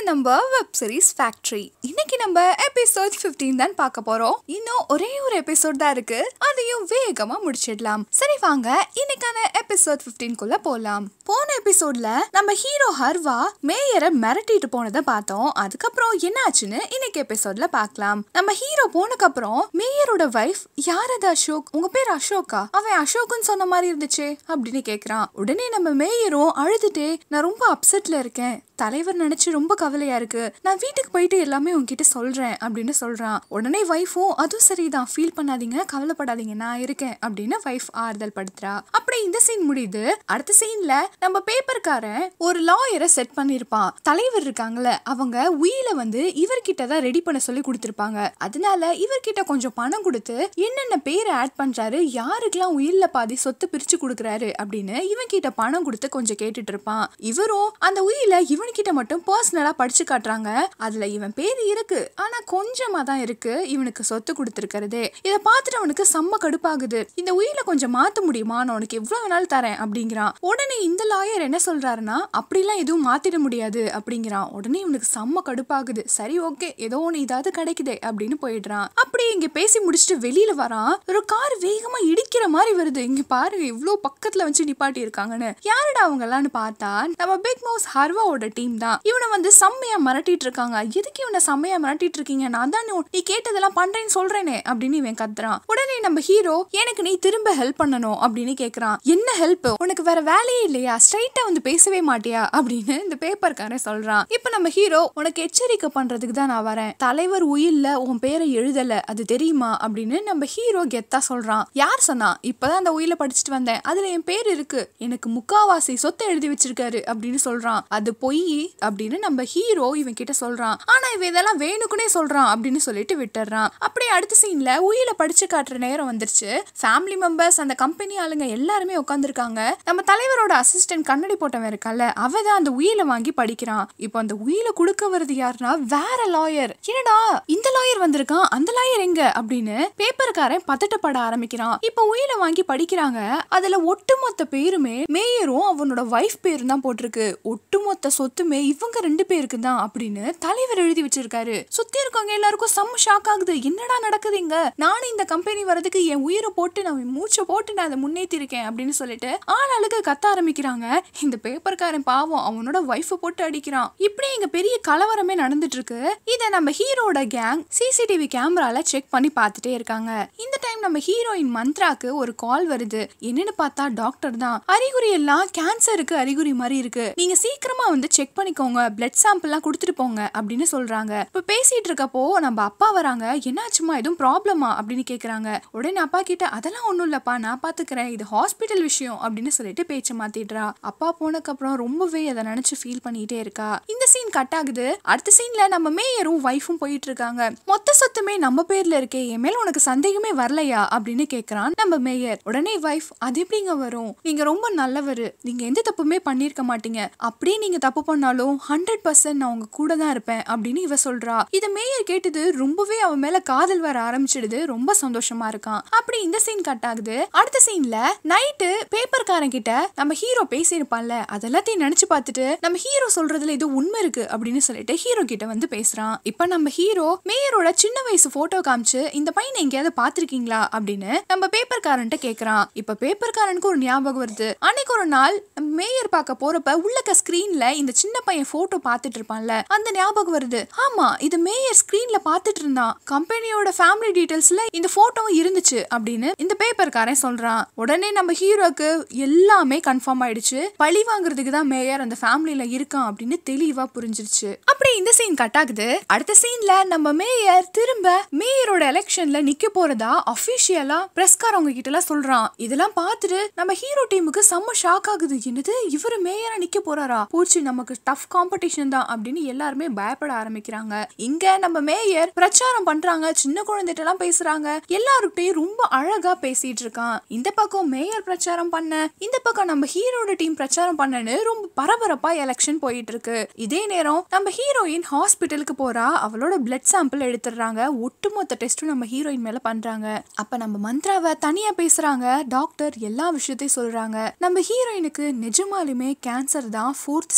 நம்ம web series factory இன்னைக்கு நம்ம எபிசோட் 15 தான் பார்க்க போறோம் இன்னும் ஒரே ஒரு எபிசோட் தான் இருக்கு அதையும் வேகமா முடிச்சிடலாம் சரி வாங்க இன்னைக்கான எபிசோட் 15 குள்ள போலாம் போன எபிசோட்ல நம்ம ஹீரோ ஹர்வா மேயரை மிரட்டிட்டு போனதை பார்த்தோம் அதுக்கப்புறம் என்ன ஆச்சுன்னு இன்னைக்கு எபிசோட்ல பார்க்கலாம் நம்ம ஹீரோ போனக்கு அப்புறம் மேயரோட வைஃப் யார் அது அசோக் உங்க பேர் அசோக்கா அவன் அசோக்னு சொன்ன மாதிரி இருந்துச்சு அப்படின்னு கேக்குறான் உடனே நம்ம மேயரும் அழுதுட்டே நான் ரொம்ப அப்செட்ல இருக்கேன் தலைவர் நினைச்சு ரொம்ப கவலையா இருக்கு நான் வீட்டுக்கு போயிட்டு எல்லாமே உங்ககிட்ட சொல்றேன் அப்படின்னு சொல்றான் உடனே வைஃபும் அதுவும் சரிதான் ஃபீல் பண்ணாதீங்க கவலைப்படாதீங்க நான் இருக்கேன் அப்படின்னு வைஃப் ஆறுதல் படுத்துறா அப்படி இந்த சீன் முடியுது அடுத்த சீன்ல நம்ம பேப்பர்காரன் ஒரு லாயரை செட் பண்ணிருப்பான் தலைவர் இருக்காங்கல்ல அவங்க உயில வந்து இவர்கிட்ட தான் ரெடி பண்ண சொல்லி கொடுத்திருப்பாங்க அதனால இவர்கிட்ட கொஞ்சம் பணம் கொடுத்து என்னென்ன பேரை ஆட் பண்றாரு யாருக்கெல்லாம் உயில்ல பாதி சொத்து பிரிச்சு கொடுக்குறாரு அப்படின்னு இவன் கிட்ட பணம் கொடுத்து கொஞ்சம் கேட்டுட்டு இருப்பான் இவரும் அந்த உயில இவன்கிட்ட மட்டும் பர்சனலா படிச்சு காட்டுறாங்க அதுல இவன் பேர் இருக்கு ஆனா கொஞ்சமா தான் இருக்கு இவனுக்கு சொத்து கொடுத்துருக்கிறதே இதை பார்த்துட்டு அவனுக்கு செம்ம கடுப்பாகுது இந்த உயில கொஞ்சம் மாத்த முடியுமா நான் உனக்கு எவ்வளவு வேணாலும் தரேன் அப்படிங்கிறான் உடனே இந்த லாயர் என்ன சொல்றாருன்னா அப்படிலாம் எதுவும் மாத்திட முடியாது அப்படிங்கிறான் உடனே இவனுக்கு செம்ம கடுப்பாகுது சரி ஓகே ஏதோ ஒன்று இதாவது கிடைக்குதே அப்படின்னு போயிடுறான் அப்படி இங்க பேசி முடிச்சுட்டு வெளியில வரான் ஒரு கார் வேகமா இடிக்கிற மாதிரி வருது இங்க பாருங்க இவ்ளோ பக்கத்துல வச்சு நிப்பாட்டி இருக்காங்கன்னு யாருடா அவங்க எல்லாம்னு பார்த்தா நம்ம பிக் மவுஸ் ஹர்வாவோட டீம் தான் இவனை வந்து செம்மையா மிரட்டிட்டு இருக்காங்க எதுக்கு இவனை செம்மையா மிரட்டிட்டு இருக்கீங்க நான் தான் நீ கேட்டதெல்லாம் பண்றேன்னு சொல்றேனே அப்படின்னு இவன் கத்துறான் உடனே நம்ம ஹீரோ எனக்கு நீ திரும்ப ஹெல்ப் பண்ணணும் அப்படின்னு கேக்குறான் என்ன ஹெல்ப் உனக்கு வேற வேலையே இல்லையா ஸ்ட்ரைட்டா வந்து பேசவே மாட்டியா அப்படின்னு இந்த பேப்பர்காரன் சொல்றான் இப்ப நம்ம ஹீரோ உனக்கு எச்சரிக்கை பண்றதுக்கு தான் நான் வரேன் தலைவர் உயில்ல உன் பேரை எழுதல அது தெரியுமா அப்படின்னு நம்ம ஹீரோ கெத்தா சொல்றான் யார் சொன்னா இப்பதான் அந்த உயில படிச்சுட்டு வந்தேன் அதுல என் பேர் இருக்கு எனக்கு முக்காவாசி சொத்தை எழுதி வச்சிருக்காரு அப்படின்னு சொல்றான் அது பொய் அப்படின்னு நம்ம ஹீரோ இவன் கிட்ட சொல்றான் ஆனா இவன் இதெல்லாம் வேணுக்குனே சொல்றான் அப்படின்னு சொல்லிட்டு விட்டுறான் அப்படியே அடுத்த சீன்ல உயில படிச்சு காட்டுற நேரம் வந்துருச்சு ஃபேமிலி மெம்பர்ஸ் அந்த கம்பெனி ஆளுங்க எல்லாருமே உட்காந்துருக்காங்க நம்ம தலைவரோட அசிஸ்டன்ட் கண்ணாடி போட்டவன் இருக்கால அவ தான் அந்த உயில வாங்கி படிக்கிறான் இப்போ அந்த உயில கொடுக்க வருது யாருன்னா வேற லாயர் என்னடா இந்த லாயர் வந்திருக்கான் அந்த லாயர் எங்க அப்படின்னு பேப்பர்காரன் பதட்டப்பட ஆரம்பிக்கிறான் இப்போ உயில வாங்கி படிக்கிறாங்க அதுல ஒட்டுமொத்த பேருமே மேயரும் அவனோட வைஃப் பேரும் தான் போட்டிருக்கு ஒட்டுமொத்த சொத்துமே இவங்க ரெண்டு பேருக்கு தான் அப்படின்னு தலைவர் எழுதி வச்சிருக்காரு சுத்தி இருக்கவங்க எல்லாருக்கும் செம்ம ஷாக் ஆகுது என்னடா நடக்குது இங்க நானும் இந்த கம்பெனி வரதுக்கு என் உயிரை போட்டு நான் மூச்சை போட்டு நான் அதை முன்னேற்றிருக்கேன் அப்படின்னு சொல்லிட்டு ஆள் அழுக கத்த ஆரம்பிக்கிறாங்க இந்த பேப்பர்காரன் பாவம் அவனோட ஒய்ஃபை போட்டு அடிக்கிறான் இப்படி இங்க பெரிய கலவரமே நடந்துட்டு இருக்கு இத நம்ம ஹீரோட கேங் சிசிடிவி கேமரால செக் பண்ணி பார்த்துட்டே இருக்காங்க இந்த டைம் நம்ம ஹீரோயின் மந்த்ராக்கு ஒரு கால் வருது என்னன்னு பார்த்தா டாக்டர் தான் அறிகுறி எல்லாம் கேன்சருக்கு அறிகுறி மாதிரி இருக்கு நீங்க சீக்கிரமா வந்து செக் பண்ணிக்கோங்க பிளட் சாம்பிள்லாம் கொடுத்துட்டு போங்க அப்படின்னு சொல்றாங்க இப்ப பேசிட்டு இருக்கப்போ நம்ம அப்பா வராங்க என்னாச்சுமா எதுவும் ப்ராப்ளமா அப்படின்னு கேக்குறாங்க உடனே அப்பா கிட்ட அதெல்லாம் ஒண்ணும் இல்லப்பா நான் பாத்துக்கிறேன் இது ஹாஸ்பிட்டல் விஷயம் அப்படின்னு சொல்லிட்டு பேச்ச மாத்திடுறா அப்பா போனக்கு அப்புறம் ரொம்பவே அதை நினைச்சு ஃபீல் பண்ணிட்டே இருக்கா இந்த சீன் கட் ஆகுது அடுத்த சீன்ல நம்ம மேயரும் ஒய்ஃபும் போயிட்டு இருக்காங்க மொத்த சொத்துமே நம்ம பேர்ல இருக்கே என் மேல உனக்கு சந்தேகமே வரலையா அப்படின்னு கேக்குறான் நம்ம மேயர் உடனே வைஃப் அது எப்படிங்க வரும் நீங்க ரொம்ப நல்லவர் நீங்க எந்த தப்புமே பண்ணிருக்க மாட்டீங்க அப்படியே நீங்க தப்பு பண்ணாலும் ஹண்ட்ரட் பர்சன்ட் நான் உங்க கூட தான் இருப்பேன் அப்படின்னு இவ சொல்றா இத மேயர் கேட்டது ரொம்பவே அவன் மேல காதல் வர ஆரம்பிச்சிடுது ரொம்ப சந்தோஷமா இருக்கான் அப்படி இந்த சீன் கட் ஆகுது அடுத்த சீன்ல நைட்டு பேப்பர்காரன் கிட்ட நம்ம ஹீரோ பேசியிருப்பான்ல அதெல்லாத்தையும் நினைச்சு பார்த்துட்டு நம்ம ஹீரோ சொல்றதுல ஏதோ உண்மை இருக்கு அப்படின்னு சொல்லிட்டு ஹீரோ கிட்ட வந்து பேசுறான் இப்ப நம்ம ஹீரோ மேயரோட சின்ன வயசு போட்டோ காமிச்சு இந்த பையனை எங்கேயாவது பாத்திருக்கீங்களா அப்படின்னு நம்ம பேப்பர்காரன்ட்ட கேக்குறான் இப்ப பேப்பர்காரனுக்கு ஒரு ஞாபகம் வருது அன்னைக்கு ஒரு நாள் மேயர் பார்க்க போறப்ப உள்ளக்க ஸ்கிரீன்ல இந்த சின்ன பையன் போட்டோ பார்த்துட்டு இருப்பான்ல அந்த ஞாபகம் வருது ஆமா இது மேயர் ஸ்கிரீன்ல பார்த்துட்டு இருந்தான் கம்பெனியோட ஃபேமிலி டீடைல்ஸ்ல இந்த போட்டோவும் இருந்துச்சு அப்படின்னு இந்த பேப்பர்காரன் சொல்றான் உடனே நம்ம ஹீரோக்கு எல்லாமே கன்ஃபார்ம் ஆயிடுச்சு பழி வாங்குறதுக்கு தான் மேயர் அந்த ஃபேமிலியில இருக்கான் அப்படின்னு தெளிவா புரிஞ்சிருச்சு அப்படி இந்த சீன் கட் ஆகுது அடுத்த சீன்ல நம்ம மேயர் திரும்ப மேயரோட எலெக்ஷன்ல நிக்க போறதா அபிஷியலா பிரஸ்காரவங்க கிட்ட எல்லாம் சொல்றான் இதெல்லாம் பார்த்துட்டு நம்ம ஹீரோ டீமுக்கு செம்ம ஷாக் ஆகுது என்னது இவரு மேயரா நிக்க போறாரா போச்சு நமக்கு டஃப் காம்படிஷன் தான் அப்படின்னு எல்லாருமே பயப்பட ஆரம்பிக்கிறாங்க இங்க நம்ம மேயர் பிரச்சாரம் பண்றாங்க சின்ன குழந்தைகிட்ட எல்லாம் பேசுறாங்க எல்லாருக்கிட்டையும் ரொம்ப அழகா பேசிட்டு இருக்கான் இந்த பக்கம் மேயர் பிரச்சாரம் பண்ண இந்த பக்கம் நம்ம ஹீரோட டீம் பிரச்சாரம் பண்ணனு ரொம்ப பரபரப்பா எலெக்ஷன் போயிட்டு இருக்கு இதே நேரம் நம்ம ஹீரோயின் ஹாஸ்பிட்டலுக்கு போறா அவளோட பிளட் சாம்பிள் எடுத்துடுறாங்க ஒட்டுமொத்த டெஸ்ட்டும் நம்ம ஹீரோயின் மேல பண்றாங்க அப்ப நம்ம மந்த்ராவை தனியா பேசுறாங்க டாக்டர் எல்லா விஷயத்தையும் சொல்றாங்க நம்ம ஹீரோயினுக்கு நிஜமாலுமே கேன்சர் தான் ஃபோர்த் ஸ்டேஜ்ல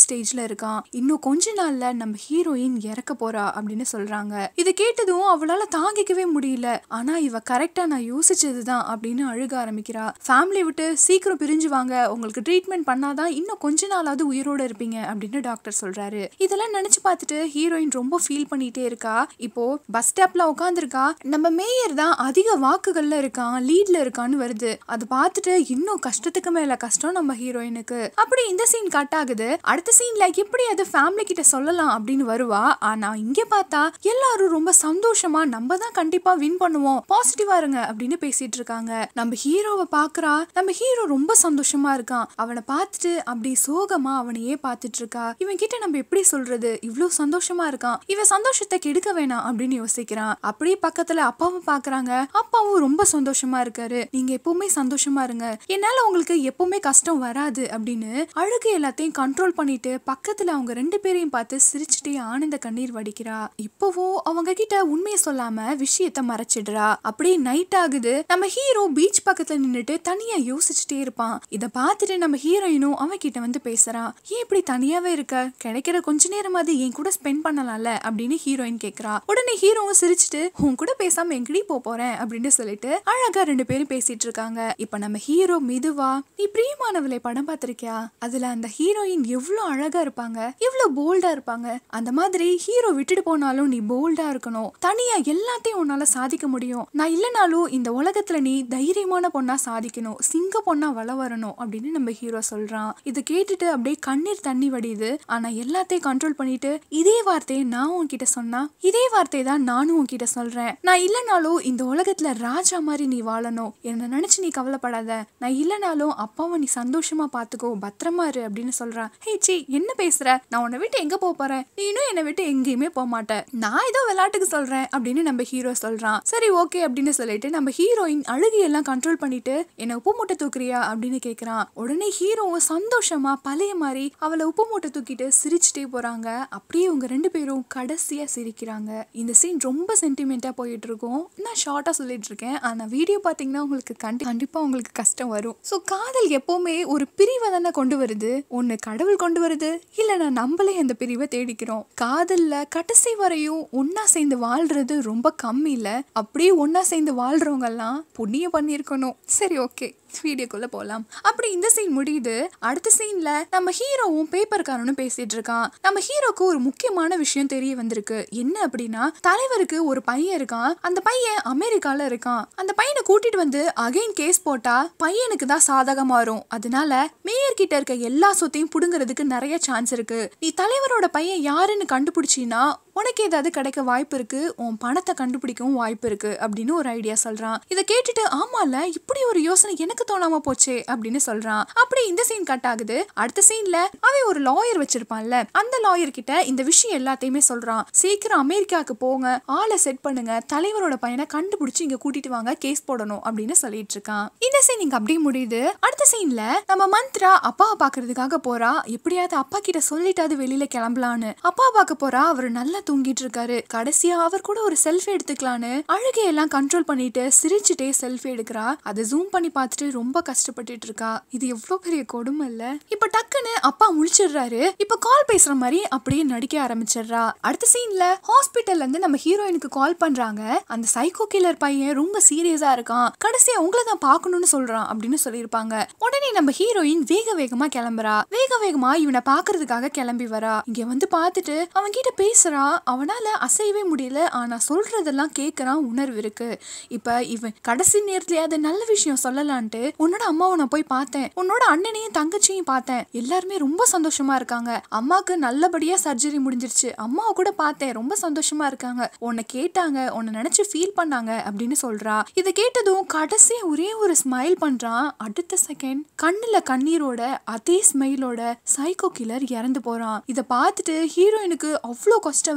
இருக்கான் இன்னும் கொஞ்ச நாள்ல நம்ம ஹீரோயின் இறக்க போறா அப்படின்னு சொல்றாங்க இது கேட்டதும் அவளால தாங்கிக்கவே முடியல ஆனா இவ கரெக்டா நான் யோசிச்சதுதான் அப்படின்னு அழுக ஆரம்பிக்கிறா ஃபேமிலி விட்டு சீக்கிரம் பிரிஞ்சு வாங்க உங்களுக்கு ட்ரீட்மெண்ட் பண்ணாதான் இன்னும் கொஞ்ச நாளாவது உயிரோட இருப்பீங்க அப்படின்னு டாக்டர் சொல்றாரு இதெல்லாம் நினைச்சு பார்த்துட்டு ஹீரோயின் ரொம்ப ஃபீல் பண்ணிட்டே இருக்கா இப்போ பஸ் ஸ்டாப்ல உட்காந்துருக்கா நம்ம மேயர் தான் அதிக வாக்குகள்ல இருக்கான் லீட்ல இருக்கான்னு வருது அது பார்த்துட்டு இன்னும் கஷ்டத்துக்கு மேல கஷ்டம் நம்ம ஹீரோயினுக்கு அப்படி இந்த சீன் கட் ஆகுது அடுத்த சீன்ல எப்படி அது ஃபேமிலி கிட்ட சொல்லலாம் அப்படின்னு வருவா ஆனா இங்க பார்த்தா எல்லாரும் ரொம்ப சந்தோஷமா நம்ம தான் கண்டிப்பா வின் பண்ணுவோம் பாசிட்டிவா இருங்க அப்படின்னு பேசிட்டு இருக்காங்க நம்ம ஹீரோவை பாக்குறா நம்ம ஹீரோ ரொம்ப சந்தோஷமா இருக்கான் அவனை பார்த்துட்டு அப்படி சோகமா அவனையே பார்த்துட்டு இருக்கா இவன் கிட்ட நம்ம எப்படி சொல்றது இவ்ளோ சந்தோஷமா இருக்கான் இவன் சந்தோஷத்தை கெடுக்க வேணாம் அப்படின்னு யோசிக்கிறான் அப்படியே பக்கத்துல அப்பாவும் பாக்குறாங்க அப்பாவும் ரொம்ப சந்தோஷமா இருக்காரு நீங்க எப்பவுமே சந்தோஷமா இருங்க என்னால உங்களுக்கு எப்பவுமே கஷ்டம் வராது அப்படின்னு அழுகு எல்லாத்தையும் கண்ட்ரோல் பண்ணிட்டு பக்கத்துல அவங்க ரெண்டு பேரையும் பார்த்து சிரிச்சுட்டே ஆனந்த கண்ணீர் வடிக்கிறா இப்போவோ அவங்க கிட்ட உண்மையை சொல்லாம விஷயத்த மறைச்சிடுறா அப்படியே நைட் ஆகுது நம்ம ஹீரோ பீச் பக்கத்துல நின்னுட்டு தனியா யோசிச்சுட்டே இருப்பான் இத பார்த்துட்டு நம்ம ஹீரோயினும் அவன் கிட்ட வந்து பேசுறான் ஏன் இப்படி தனியாவே இருக்க கிடைக்கிற கொஞ்ச நேரமாவது என் கூட ஸ்பெண்ட் பண்ணலாம்ல அப்படின்னு ஹீரோயின் கேக்குறா உடனே ஹீரோவும் சிரிச்சுட்டு உன் கூட பேசாம எங்கடி போப் போறேன் அப்படின்னு சொல்லிட்டு அழகா ரெண்டு பேரும் பேசிட்டு இருக்காங்க இப்ப நம்ம ஹீரோ மெதுவா நீ பிரியமானவளை படம் பார்த்திருக்கியா அதுல அந்த ஹீரோயின் எவ்வளவு அழகா இருப்பாங்க எவ்வளவு போல்டா இருப்பாங்க அந்த மாதிரி ஹீரோ விட்டுட்டு போனாலும் நீ போல்டா இருக்கணும் தனியா எல்லாத்தையும் உன்னால சாதிக்க முடியும் நான் இல்லைனாலும் இந்த உலகத்துல நீ தைரியமான பொண்ணா சாதிக்கணும் சிங்க பொண்ணா வள வரணும் அப்படின்னு நம்ம ஹீரோ சொல்றான் இது கேட்டுட்டு அப்படியே கண்ணீர் தண்ணி வடியுது ஆனா எல்லாத்தையும் கண்ட்ரோல் பண்ணிட்டு இதே வார்த்தையை நான் உன்கிட்ட சொன்னா இதே வார்த்தை தான் நானும் உன்கிட்ட சொல்றேன் நான் இல்லைனாலும் இந்த உலகத்துல ராஜா மாதிரி நீ வாழணும் என்ன நினைச்சு நீ கவலைப்படாத நான் இல்லைனாலும் அப்பாவை நீ சந்தோஷமா பாத்துக்கோ பத்திரமா இரு அப்படின்னு சொல்றான் ஹே சி என்ன பேசுற நான் உன்னை விட்டு எங்க போக போறேன் நீனும் என்னை விட்டு எங்கேயுமே போக மாட்டேன் நான் ஏதோ விளையாட்டுக்கு சொல்றேன் அப்படின்னு நம்ம ஹீரோ சொல்றான் சரி ஓகே அப்படின்னு சொல்லிட்டு நம்ம ஹீரோயின் அழுகையெல்லாம் கண்ட்ரோல் பண்ணிட்டு என்ன உப்பு மூட்டை தூக்குறியா அப்படின்னு கேக்குறான் உடனே ஹீரோவும் சந்தோஷமா பழைய மாதிரி அவளை உப்பு மூட்டை தூக்கிட்டு சிரிச்சுட்டே போறாங்க அப்படியே இவங்க ரெண்டு பேரும் கடைசியா சிரிக்கிறாங்க இந்த சீன் ரொம்ப சென்டிமெண்டா போயிட்டு இருக்கும் நான் ஷார்ட்டா சொல்லிட்டு இருக்கேன் ஆனா வீடியோ பாத்தீங்கன்னா உங்களுக்கு கண்டி கண்டிப்பா உங்களுக்கு கஷ்டம் வரும் ஸோ காதல் எப்பவுமே ஒரு பிரிவை தானே கொண்டு வருது ஒன்னு கடவுள் கொண்டு வருது இல்லைன்னா நம்மளே அந்த பிரிவை தேடிக்கிறோம் காதல்ல கடைசி வரையும் ஒன்னா சேர்ந்து வாழ்றது ரொம்ப கம்மி இல்ல அப்படியே ஒன்னா சேர்ந்து வாழ்றவங்க எல்லாம் புண்ணியம் பண்ணியிருக்கணும் சரி ஓகே வீடியோக்குள்ள போலாம் அப்படி இந்த சீன் முடியுது அடுத்த சீன்ல நம்ம ஹீரோவும் பேப்பர்காரனும் பேசிட்டு இருக்கான் நம்ம ஹீரோக்கு ஒரு முக்கியமான விஷயம் தெரிய வந்திருக்கு என்ன அப்படின்னா தலைவருக்கு ஒரு பையன் இருக்கான் அந்த பையன் அமெரிக்கால இருக்கான் அந்த பையனை கூட்டிட்டு வந்து அகைன் கேஸ் போட்டா பையனுக்கு தான் சாதகமா வரும் அதனால மேயர் கிட்ட இருக்க எல்லா சொத்தையும் புடுங்கிறதுக்கு நிறைய சான்ஸ் இருக்கு நீ தலைவரோட பையன் யாருன்னு கண்டுபிடிச்சின்னா உனக்கு ஏதாவது கிடைக்க வாய்ப்பு இருக்கு உன் பணத்தை கண்டுபிடிக்கவும் வாய்ப்பு இருக்கு அப்படின்னு ஒரு ஐடியா சொல்றான் இதை கேட்டுட்டு ஆமால இப்படி ஒரு யோசனை எனக்கு தோணாம போச்சே அப்படின்னு சொல்றான் அப்படி இந்த சீன் கட் ஆகுது அடுத்த சீன்ல அவன் ஒரு லாயர் வச்சிருப்பான்ல அந்த லாயர் கிட்ட இந்த விஷயம் எல்லாத்தையுமே சொல்றான் சீக்கிரம் அமெரிக்காவுக்கு போங்க ஆளை செட் பண்ணுங்க தலைவரோட பையனை கண்டுபிடிச்சு இங்க கூட்டிட்டு வாங்க கேஸ் போடணும் அப்படின்னு சொல்லிட்டு இருக்கான் இந்த சீன் இங்க அப்படியே முடியுது அடுத்த சீன்ல நம்ம மந்த்ரா அப்பாவை பாக்குறதுக்காக போறா எப்படியாவது அப்பா கிட்ட சொல்லிட்டாவது வெளியில கிளம்பலான்னு அப்பா பார்க்க போறா அவர் நல்லா தூங்கிட்டு இருக்காரு கடைசியா அவர் கூட ஒரு செல்ஃபி எடுத்துக்கலான்னு அழுகையெல்லாம் கண்ட்ரோல் பண்ணிட்டு சிரிச்சுட்டே செல்ஃபி எடுக்கிறா அதை ஜூம் பண்ணி பார்த்துட்டு ரொம்ப கஷ்டப்பட்டுட்டு இருக்கா இது எவ்வளவு பெரிய கொடுமை இல்ல இப்ப டக்குன்னு அப்பா முழிச்சிடுறாரு இப்ப கால் பேசுற மாதிரி அப்படியே நடிக்க ஆரம்பிச்சிடுறா அடுத்த சீன்ல ஹாஸ்பிட்டல்ல இருந்து நம்ம ஹீரோயினுக்கு கால் பண்றாங்க அந்த சைக்கோ கில்லர் பையன் ரொம்ப சீரியஸா இருக்கான் கடைசியா உங்களை தான் பார்க்கணும்னு சொல்றான் அப்படின்னு சொல்லியிருப்பாங்க உடனே நம்ம ஹீரோயின் வேக வேகமா கிளம்புறா வேக வேகமா இவனை பாக்குறதுக்காக கிளம்பி வரா இங்க வந்து பார்த்துட்டு அவன் கிட்ட பேசுறா அவனால அசையவே முடியல ஆனா சொல்றதெல்லாம் கேட்கறான் உணர்வு இருக்கு இப்ப இவன் கடைசி நேரத்துலயாவது நல்ல விஷயம் சொல்லலான்ட்டு உன்னோட அம்மாவை நான் போய் பார்த்தேன் உன்னோட அண்ணனையும் தங்கச்சியும் பார்த்தேன் எல்லாருமே ரொம்ப சந்தோஷமா இருக்காங்க அம்மாக்கு நல்லபடியா சர்ஜரி முடிஞ்சிருச்சு அம்மாவை கூட பார்த்தேன் ரொம்ப சந்தோஷமா இருக்காங்க உன்னை கேட்டாங்க உன்னை நினைச்சு ஃபீல் பண்ணாங்க அப்படின்னு சொல்றா இதை கேட்டதும் கடைசியா ஒரே ஒரு ஸ்மைல் பண்றான் அடுத்த செகண்ட் கண்ணுல கண்ணீரோட அதே ஸ்மைலோட சைக்கோ கில்லர் இறந்து போறான் இதை பார்த்துட்டு ஹீரோயினுக்கு அவ்வளோ கஷ்டம் வருது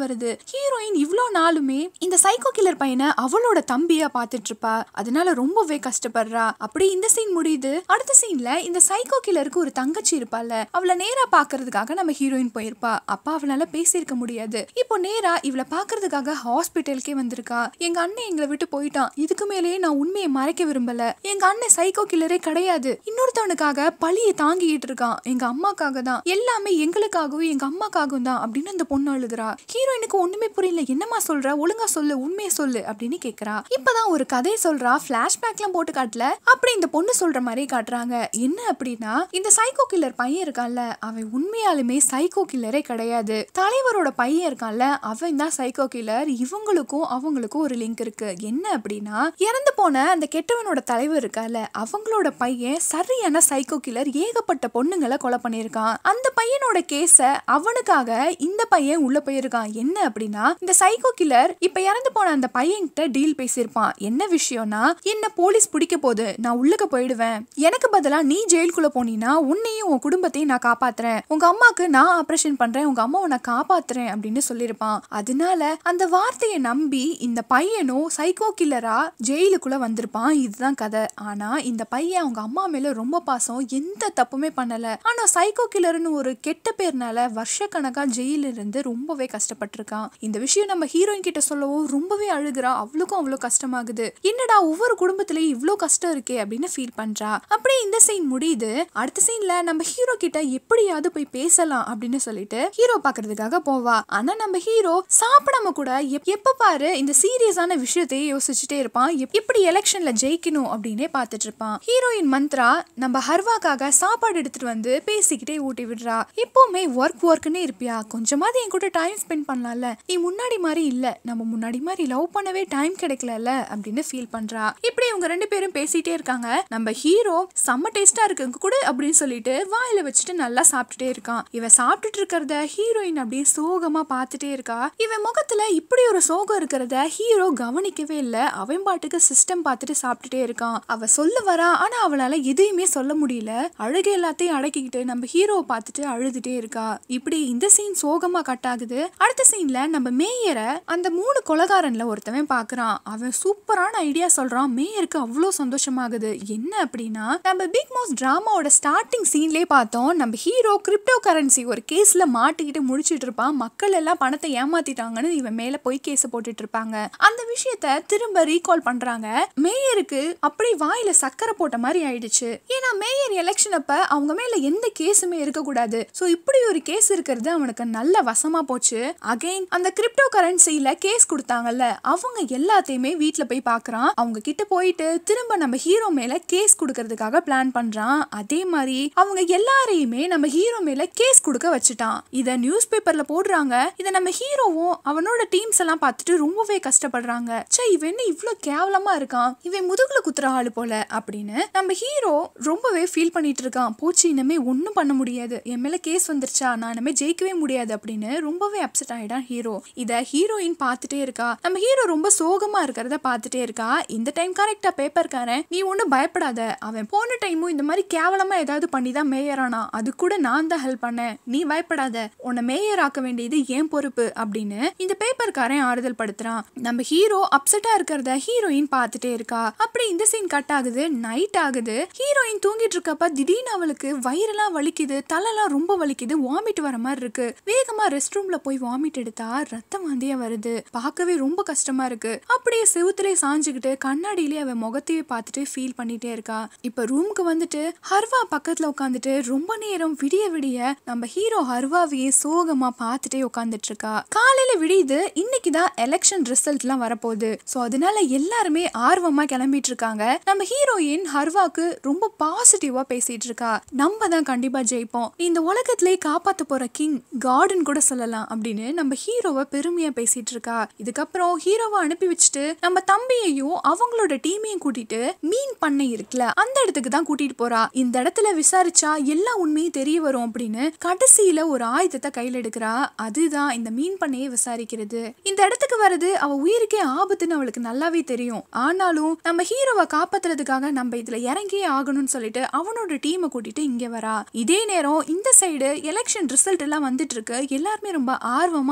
வருது ஹீரோயின் இவ்வளோ நாளுமே இந்த சைக்கோ கில்லர் பையனை அவளோட தம்பியா பார்த்துட்டு இருப்பா அதனால ரொம்பவே கஷ்டப்படுறா அப்படி இந்த சீன் முடியுது அடுத்த சீன்ல இந்த சைக்கோ கில்லருக்கு ஒரு தங்கச்சி இருப்பால அவளை நேரா பாக்குறதுக்காக நம்ம ஹீரோயின் போயிருப்பா அப்பா அவளால பேசியிருக்க முடியாது இப்போ நேரா இவளை பாக்குறதுக்காக ஹாஸ்பிட்டலுக்கே வந்திருக்கா எங்க அண்ணன் எங்களை விட்டு போயிட்டான் இதுக்கு மேலேயே நான் உண்மையை மறைக்க விரும்பல எங்க அண்ணன் சைக்கோ கில்லரே கிடையாது இன்னொருத்தவனுக்காக பழியை தாங்கிட்டு இருக்கான் எங்க அம்மாக்காக தான் எல்லாமே எங்களுக்காகவும் எங்க அம்மாக்காகவும் தான் அப்படின்னு அந்த பொண்ணு அழுகுறா ஹீரோயினுக்கு ஒண்ணுமே புரியல என்னம்மா சொல்ற ஒழுங்கா சொல்லு உண்மையை சொல்லு அப்படின்னு கேக்குறா இப்பதான் ஒரு கதையை சொல்றா பிளாஷ்பேக்லாம் போட்டு காட்டல அப்படி இந்த பொண்ணு சொல்ற மாதிரி காட்டுறாங்க என்ன அப்படின்னா இந்த சைக்கோ கில்லர் பையன் இருக்கான்ல அவன் உண்மையாலுமே சைக்கோ கில்லரே கிடையாது தலைவரோட பையன் இருக்கான்ல அவன் தான் சைக்கோ கில்லர் இவங்களுக்கும் அவங்களுக்கும் ஒரு லிங்க் இருக்கு என்ன அப்படின்னா இறந்து போன அந்த கெட்டவனோட தலைவர் இருக்கால அவங்களோட பையன் சரியான சைக்கோ கில்லர் ஏகப்பட்ட பொண்ணுங்களை கொலை பண்ணியிருக்கான் அந்த பையனோட கேஸ அவனுக்காக இந்த பையன் உள்ள போயிருக்கான் என்ன அப்படின்னா இந்த சைக்கோ கில்லர் இப்ப இறந்து போன அந்த பையன்கிட்ட டீல் பேசியிருப்பான் என்ன விஷயம்னா என்ன போலீஸ் பிடிக்க போகுது நான் உள்ளுக்க போயிடுவேன் எனக்கு பதிலா நீ ஜெயிலுக்குள்ள போனீன்னா உன்னையும் உன் குடும்பத்தையும் நான் காப்பாத்துறேன் உங்க அம்மாக்கு நான் ஆபரேஷன் பண்றேன் உங்க அம்மாவை நான் காப்பாத்துறேன் அப்படின்னு சொல்லியிருப்பான் அதனால அந்த வார்த்தையை நம்பி இந்த பையனும் சைக்கோ கில்லரா ஜெயிலுக்குள்ள வந்திருப்பான் இதுதான் கதை ஆனா இந்த பையன் அவங்க அம்மா மேல ரொம்ப பாசம் எந்த தப்புமே பண்ணல ஆனா சைக்கோ கில்லர்னு ஒரு கெட்ட பேர்னால வருஷக்கணக்கா ஜெயில இருந்து ரொம்பவே கஷ்டப்பட்டிருக்கான் இந்த விஷயம் நம்ம ஹீரோயின் கிட்ட சொல்லவும் ரொம்பவே அழுகுறா அவளுக்கும் அவ்வளோ கஷ்டமாகுது என்னடா ஒவ்வொரு குடும்பத்திலயும் இவ்வளோ கஷ்டம் இருக்கே அப்படின்னு ஃபீல் பண்றா அப்படியே இந்த சீன் முடியுது அடுத்த சீன்ல நம்ம ஹீரோ கிட்ட எப்படியாவது போய் பேசலாம் அப்படின்னு சொல்லிட்டு ஹீரோ பாக்குறதுக்காக போவா ஆனா நம்ம ஹீரோ சாப்பிடாம கூட எப்- எப்ப பாரு இந்த சீரியஸான விஷயத்தையே யோசிச்சுட்டே இருப்பான் எப்- எப்படி எலெக்ஷன்ல ஜெயிக்கணும் அப்படின்னே பார்த்துட்டு இருப்பான் ஹீரோயின் மந்த்ரா நம்ம ஹர்வாக்காக சாப்பாடு எடுத்துட்டு வந்து பேசிக்கிட்டே ஊட்டி விடுறா எப்பவுமே ஒர்க் ஒர்க்குன்னே இருப்பியா கொஞ்சமாவது என் கூட டைம் ஸ்பெண்ட் பண்ணலாம்ல நீ முன்னாடி மாதிரி இல்ல நம்ம முன்னாடி மாதிரி லவ் பண்ணவே டைம் கிடைக்கலல்ல அப்படின்னு ஃபீல் பண்றா இப்படி இவங்க ரெண்டு பேரும் பேசிட்டே இருக்காங்க நம்ம ஹீரோ செம்ம டேஸ்டா இருக்கு இங்க கூட அப்படின்னு சொல்லிட்டு வாயில வச்சுட்டு நல்லா சாப்பிட்டுட்டே இருக்கான் இவன் சாப்பிட்டுட்டு இருக்கிறத ஹீரோயின் அப்படியே சோகமா பார்த்துட்டே இருக்கா இவன் முகத்துல இப்படி ஒரு சோகம் இருக்கிறத ஹீரோ கவனிக்கவே இல்ல அவன் பாட்டுக்கு சிஸ்டம் பார்த்துட்டு சாப்பிட்டுட்டே இருக்கான் அவ சொல்ல வரா ஆனா அவளால எதையுமே சொல்ல முடியல அழுகை எல்லாத்தையும் அடக்கிக்கிட்டு நம்ம ஹீரோவை பார்த்துட்டு அழுதுட்டே இருக்கா இப்படி இந்த சீன் சோகமா கட் ஆகுது அடுத்த சீன்ல நம்ம மேயரை அந்த மூணு கொலகாரன்ல ஒருத்தவன் பாக்குறான் அவன் சூப்பரான ஐடியா சொல்றான் மேயருக்கு அவ்வளோ சந்தோஷமாகுது என்ன அப்படின்னா நம்ம பிக் மாஸ் டிராமாவோட ஸ்டார்டிங் சீன்லயே பார்த்தோம் நம்ம ஹீரோ கிரிப்டோ கரன்சி ஒரு கேஸ்ல மாட்டிக்கிட்டு முடிச்சிட்டு இருப்பான் மக்கள் எல்லாம் பணத்தை ஏமாத்திட்டாங்கன்னு இவன் மேல போய் கேஸ் போட்டுட்டு இருப்பாங்க அந்த விஷயத்த திரும்ப ரீகால் பண்றாங்க மேயருக்கு அப்படி வாயில சக்கரை போட்ட மாதிரி ஆயிடுச்சு ஏன்னா மேயர் எலெக்ஷன் அப்ப அவங்க மேல எந்த கேஸுமே இருக்கக்கூடாது சோ இப்படி ஒரு கேஸ் இருக்கிறது அவனுக்கு நல்ல வசமா போச்சு அகைன் அந்த கிரிப்டோ கரன்சில கேஸ் கொடுத்தாங்கல்ல அவங்க எல்லாத்தையுமே வீட்ல போய் பார்க்கறான் அவங்க கிட்ட போயிட்டு திரும்ப நம்ம ஹீரோ மேல கேஸ் கொடுக்கறதுக்காக பிளான் பண்றான் அதே மாதிரி அவங்க எல்லாரையுமே நம்ம ஹீரோ மேல கேஸ் கொடுக்க வச்சுட்டான் இத நியூஸ் பேப்பர்ல போடுறாங்க இத நம்ம ஹீரோவும் அவனோட டீம்ஸ் எல்லாம் பார்த்துட்டு ரொம்பவே கஷ்டப்படுறாங்க ச்சே இவன் என்ன இவ்ளோ கேவலமா இருக்கான் இவன் முதுகுல குத்துற ஆளு போல அப்படின்னு நம்ம ஹீரோ ரொம்பவே ஃபீல் பண்ணிட்டு இருக்கான் போச்சு இனிமே ஒன்றும் பண்ண முடியாது என் மேல கேஸ் வந்துருச்சா நான் இனிமே ஜெயிக்கவே முடியாது அப்படின்னு ரொம்பவே அப்செட் ஆயிடான் ஹீரோ இத ஹீரோயின் பார்த்துட்டே இருக்கா நம்ம ஹீரோ ரொம்ப சோகமா இருக்கிறத பார்த்துட்டே இருக்கா இந்த டைம் கரெக்டா பேப்பர்காரன் நீ ஒன்றும் பயப்படாத அவன் போன டைமும் இந்த மாதிரி கேவலமா ஏதாவது பண்ணி தான் மேயரானா அது கூட நான் தான் ஹெல்ப் பண்ணேன் நீ பயப்படாத உன்னை மேயர் ஆக்க வேண்டியது ஏன் பொறுப்பு அப்படின்னு இந்த பேப்பர்காரன் ஆறுதல் படுத்துறான் நம்ம ஹீரோ அப்செட்டா இருக்கிறத ஹீரோயின் பார்த்துட்டே இருக்கா அப்படி இந்த சீன் கட் ஆகுது நைட் ஆகுது ஹீரோயின் தூங்கிட்டு இருக்கப்ப திடீர்னு அவளுக்கு வயிறெல்லாம் வலிக்குது தலைலாம் ரொம்ப வலிக்குது வாமிட் வர மாதிரி இருக்கு வேகமா ரெஸ்ட் ரூம்ல போய் வாமிட் எடுத்தா ரத்தம் வந்தியா வருது பார்க்கவே ரொம்ப கஷ்டமா இருக்கு அப்படியே செவுத்துலயே சாஞ்சுக்கிட்டு கண்ணாடியிலே அவன் முகத்தையே பார்த்துட்டு ஃபீல் பண்ணிட்டே இருக்கா இப்ப ரூமுக்கு வந்துட்டு ஹர்வா பக்கத்துல உட்காந்துட்டு ரொம்ப நேரம் விடிய விடிய நம்ம ஹீரோ ஹர்வாவையே சோகமா பார்த்துட்டே உட்காந்துட்டு இருக்கா காலையில விடியுது இன்னைக்கு தான் எலெக்ஷன் ரிசல்ட்லாம் வரப்போகுது ஸோ அதனால எல்லாருமே ஆர்வமா கிளம்பிட்டு இருக்காங்க நம்ம ஹீரோயின் ஹர்வாக்கு ரொம்ப பாசிட்டிவா பேசிட்டு இருக்கா நம்ம தான் கண்டிப்பா ஜெயிப்போம் நீ இந்த உலகத்திலே காப்பாத்த போற கிங் கார்டன் கூட சொல்லலாம் அப்படின்னு நம்ம ஹீரோவை பெருமையா பேசிட்டு இருக்கா இதுக்கப்புறம் ஹீரோவை அனுப்பி வச்சுட்டு நம்ம தம்பியையும் அவங்களோட டீமையும் கூட்டிட்டு மீன் பண்ணை இருக்குல்ல அந்த இடத்துக்கு தான் கூட்டிட்டு போறா இந்த இடத்துல விசாரிச்சா எல்லா உண்மையும் தெரிய வரும் அப்படின்னு கடைசியில ஒரு ஆயுதத்தை கையில எடுக்கிறா அதுதான் இந்த மீன் பண்ணையை விசாரிக்கிறது இந்த இடத்துக்கு வர்றது அவ உயிருக்கே ஆபத்துன்னு அவளுக்கு நல்லாவே தெரியும் ஆனாலும் நம்ம ஹீரோவை காப்பாத்துறதுக்காக நம்ம இதுல இறங்கியே ஆகணும்னு சொல்லிட்டு அவனோட டீமை கூட்டிட்டு இங்க வரா இதே நேரம் இந்த சைடு எலெக்ஷன் ரிசல்ட் எல்லாம் வந்துட்டு இருக்கு எல்லாருமே ரொம்ப ஆர்வமா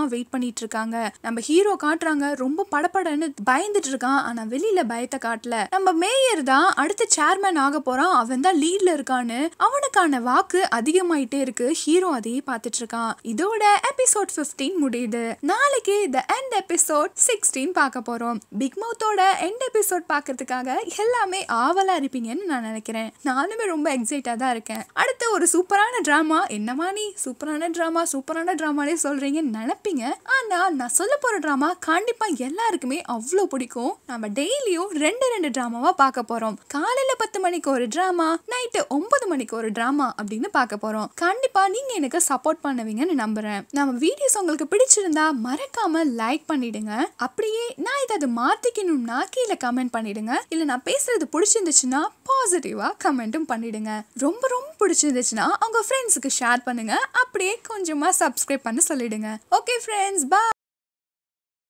வெயிட் பண்ணிட்டு இருக்காங்க நம்ம ஹீரோ காட்டுறாங்க ரொம்ப படபடன்னு பயந்துட்டு இருக்கான் ஆனா வெளியில பயத்தை காட்டல நம்ம மேயர் தான் அடுத்த சேர்மேன் ஆக போறான் அவன் தான் லீட்ல இருக்கான்னு அவனுக்கான வாக்கு அதிகமாயிட்டே இருக்கு ஹீரோ அதையே பார்த்துட்டு இருக்கான் இதோட எபிசோட் 15 முடியுது நாளைக்கு த எண்ட் எபிசோட் சிக்ஸ்டீன் பார்க்க போறோம் பிக் மவுத்தோட எண்ட் எபிசோட் பார்க்கறதுக்காக எல்லாமே ஆவலா இருப்பீங்கன்னு நான் நினைக்கிறேன் நானுமே ரொம்ப எக்ஸைட்டா தான் இருக்கேன் அடுத்து ஒரு சூப்பரான டிராமா என்னமா நீ சூப்பரான டிராமா சூப்பரான டிராமாலே சொல்றீங்கன்னு நினைப்பீங்க ஆனா நான் சொல்ல போற டிராமா கண்டிப்பா எல்லாருக்குமே அவ்வளோ பிடிக்கும் நம்ம டெய்லியும் ரெண்டு ரெண்டு டிராமாவா பார்க்க போறோம் காலையில பத்து மணிக்கு ஒரு டிராமா நைட்டு ஒன்பது மணிக்கு ஒரு டிராமா அப்படின்னு பார்க்க போறோம் கண்டிப்பா நீங்க எனக்கு சப்போர்ட் பண்ணுவீங்கன்னு நம்புறேன் நம்ம வீடியோஸ் உங்களுக்கு பிடிச்சிருந்தா மறக்காம லைக் பண்ணிடுங்க அப்படியே நான் இதை மாத்திக்கணும்னா கீழே கமெண்ட் பண்ணிடுங்க இல்ல நான் பேசுறது பிடிச்சிருந்துச்சுன்னா பாசிட்டிவா கமெண்ட்டும் பண்ணிடுங்க ரொம்ப ரொம்ப பிடிச்சிருந்துச்சுன்னா உங்க ஃப்ரெண்ட்ஸுக்கு ஷேர் பண்ணுங்க அப்படியே கொஞ்சமா சப்ஸ்கிரைப் பண்ண சொல்லிடுங்க ஓகே ஃப்ரெண்ட்ஸ் பா